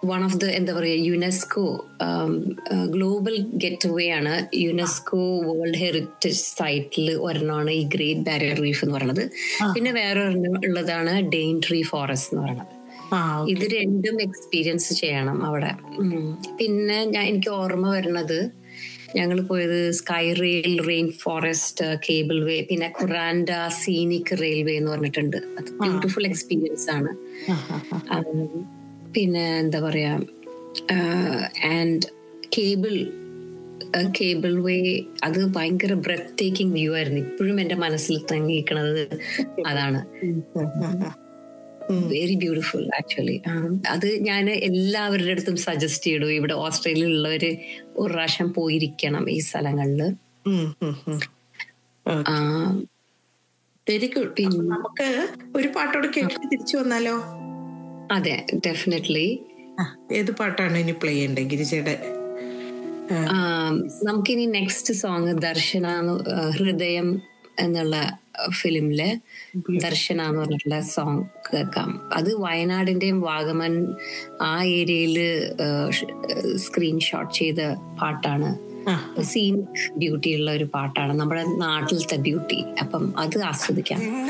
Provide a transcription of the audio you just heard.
One of the എന്താ പറയുക UNESCO global get away ആണ് യുനെസ്കോ വേൾഡ് ഹെറിറ്റേജ് സൈറ്റിൽ ഒരെണ്ണമാണ് ഈ ഗ്രേറ്റ് ബാരിയർ റീഫ് എന്ന് പറയുന്നത് പിന്നെ വേറെ ഒരെണ്ണം ഉള്ളതാണ് ഡെയിൻ ട്രീ ഫോറസ്റ്റ് എന്ന് പറയുന്നത് ആ ഇത് രണ്ടും എക്സ്പീരിയൻസ് ചെയ്യണം അവിടെ ഉം. പിന്നെ ഞാൻ എനിക്ക് ഓർമ്മ വരുന്നത് ഞങ്ങൾ പോയത് sky rail rain forest cable way പിന്നെ ഖുറാൻഡ സീനിക് റെയിൽവേ എന്ന് പറഞ്ഞിട്ടുണ്ട് അത് ബ്യൂട്ടിഫുൾ എക്സ്പീരിയൻസ് ആണ് ആ, ആ, ആ. ഉം, പിന്നെ എന്താ പറയാ ആൻഡ് കേബിൾ കേബിൾ വേ അത് ഭയങ്കര ബ്രെത്ത് ടേക്കിംഗ് വ്യൂ ആയിരുന്നു ഇപ്പോഴും എന്റെ മനസ്സിൽ തങ്ങിയിരിക്കണത് അതാണ് ഉം, ഉം, ഉം, ഉം. ഉം. വെരി ബ്യൂട്ടിഫുൾ ആക്ച്വലി അത് ഞാൻ എല്ലാവരുടെ അടുത്തും സജസ്റ്റ് ചെയ്തു ഇവിടെ ഓസ്ട്രേലിയയിലുള്ളവര് ഒരു പ്രാവശ്യം പോയിരിക്കണം ഈ സ്ഥലങ്ങളില് ഉം, ഉം, ഉം. ആ, വെരി ഗുഡ് പിന്നെ- നമുക്ക് ഒരു പാട്ടോട് കേട്ടിട്ട് തിരിച്ചു വന്നാലോ അതെ ഡെഫിനറ്റ്ലി ആ, ഏത് പാട്ടാണ് ഇനി പ്ലേ ചെയ്യേണ്ടത് ഗിരിജയുടെ നമുക്കിനി നെക്സ്റ്റ് സോങ് ദർശന എന്ന്, ആ, ഹൃദയം എന്നുള്ള ഫിലിമിലെ ദർശന എന്ന് പറഞ്ഞിട്ടുള്ള സോങ് കേൾക്കാം അത് വയനാടിന്റെയും വാഗമൻ ആ ഏരിയയില് സ്ക്രീൻഷോട്ട് ചെയ്ത പാട്ടാണ് ആ സീനിക് ബ്യൂട്ടി ഉള്ള ഒരു പാട്ടാണ് നമ്മുടെ നാട്ടിലത്തെ ബ്യൂട്ടി അപ്പം അത് ആസ്വദിക്കാം